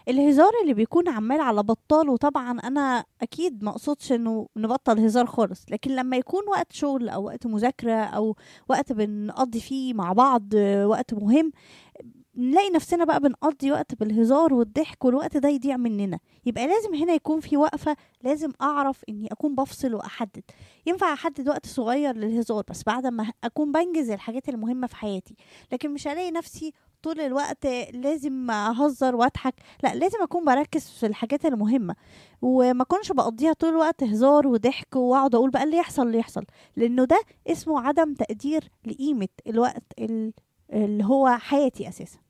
الهزار اللي بيكون عمال على بطال وطبعا انا اكيد ما اقصدش انه نبطل هزار خالص لكن لما يكون وقت شغل او وقت مذاكره او وقت بنقضي فيه مع بعض آه، وقت مهم نلاقي نفسنا بقى بنقضي وقت بالهزار والضحك والوقت ده يضيع مننا يبقى لازم هنا يكون في وقفة لازم أعرف إني أكون بفصل وأحدد ينفع أحدد وقت صغير للهزار بس بعد ما أكون بنجز الحاجات المهمة في حياتي لكن مش هلاقي نفسي طول الوقت لازم أهزر وأضحك لا لازم أكون بركز في الحاجات المهمة وما أكونش بقضيها طول الوقت هزار وضحك وأقعد أقول بقى اللي يحصل اللي يحصل لأنه ده اسمه عدم تقدير لقيمة الوقت ال- اللي هو حياتي أساسا